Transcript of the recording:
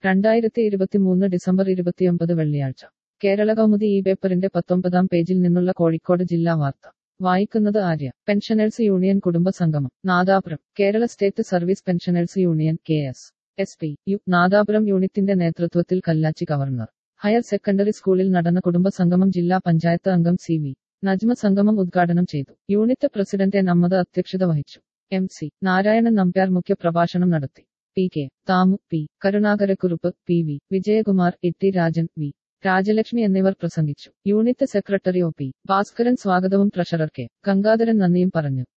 രണ്ടായിരത്തി ഇരുപത്തിമൂന്ന് ഡിസംബർ ഇരുപത്തിയൊമ്പത് വെള്ളിയാഴ്ച കേരള കൗമുദി ഈ പേപ്പറിന്റെ പത്തൊമ്പതാം പേജിൽ നിന്നുള്ള കോഴിക്കോട് ജില്ലാ വാർത്ത വായിക്കുന്നത് ആര്യ പെൻഷനേഴ്സ് യൂണിയൻ കുടുംബ സംഗമം Nadapuram Kerala state service pensioners union K S S P U Nadapuram യൂണിറ്റിന്റെ നേതൃത്വത്തിൽ കല്ലാച്ചി ഗവർണർ ഹയർ സെക്കൻഡറി സ്കൂളിൽ നടന്ന കുടുംബ സംഗമം ജില്ലാ പഞ്ചായത്ത് അംഗം സി വി നജ്മ സംഗമം ഉദ്ഘാടനം ചെയ്തു യൂണിറ്റ് പ്രസിഡന്റ് എൻ അമ്മദ് അധ്യക്ഷത വഹിച്ചു എം സി നാരായണൻ നമ്പ്യാർ മുഖ്യ പ്രഭാഷണം നടത്തി P K Thamu P Karunakarakurup P V Vijayakumar E T Rajan V Rajalakshmi എന്നിവർ പ്രസംഗിച്ചു unit secretary O P Bhaskaran സ്വാഗതവും ട്രഷറർ കെ ഗംഗാധരൻ നന്ദിയും പറഞ്ഞു